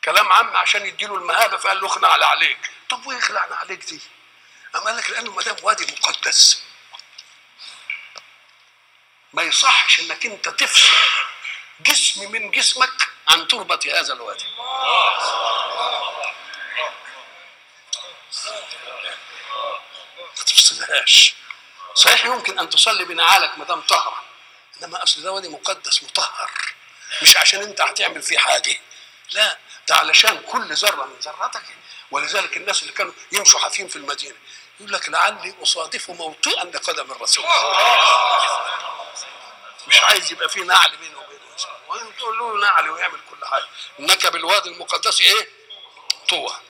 كلام عام عشان يديله المهابه فقال له اخلع عليك طب ويخلعنا عليك دي اما قال لك لانه ما دام وادي مقدس ما يصحش انك انت تفصل جسم من جسمك عن تربه هذا الوادي ما تفصلهاش صحيح يمكن ان تصلي بنعالك ما دام طهره انما اصل ده وادي مقدس مطهر مش عشان انت هتعمل فيه حاجه لا ده علشان كل ذره من ذراتك ولذلك الناس اللي كانوا يمشوا حافين في المدينه يقول لك لعلي اصادف موطئا لقدم الرسول مش عايز يبقى فيه نعل بينه وبينه وانت تقول له نعل ويعمل كل حاجه انك بالوادي المقدس ايه طوى